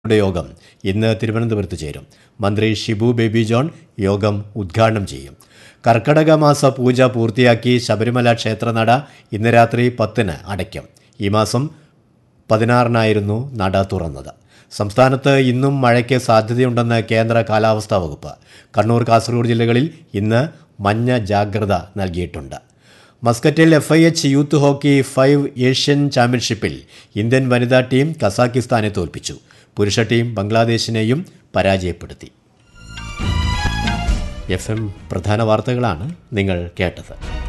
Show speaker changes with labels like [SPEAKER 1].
[SPEAKER 1] യുടെ യോഗം ഇന്ന് തിരുവനന്തപുരത്ത് ചേരും മന്ത്രി ഷിബു ബേബി ജോൺ യോഗം ഉദ്ഘാടനം ചെയ്യും കർക്കടക മാസ പൂജ പൂർത്തിയാക്കി ശബരിമല ക്ഷേത്രനട ഇന്ന് രാത്രി പത്തിന് അടയ്ക്കും ഈ മാസം പതിനാറിനായിരുന്നു നട തുറന്നത് സംസ്ഥാനത്ത് ഇന്നും മഴയ്ക്ക് സാധ്യതയുണ്ടെന്ന് കേന്ദ്ര കാലാവസ്ഥാ വകുപ്പ് കണ്ണൂർ കാസർഗോഡ് ജില്ലകളിൽ ഇന്ന് മഞ്ഞ ജാഗ്രത നൽകിയിട്ടുണ്ട് മസ്കറ്റിൽ F I H youth hockey five Asian ചാമ്പ്യൻഷിപ്പിൽ ഇന്ത്യൻ വനിതാ ടീം കസാക്കിസ്ഥാനെ തോൽപ്പിച്ചു പുരുഷ ടീം ബംഗ്ലാദേശിനെയും പരാജയപ്പെടുത്തി എഫ് എം പ്രധാന വാർത്തകളാണ് നിങ്ങൾ കേട്ടത്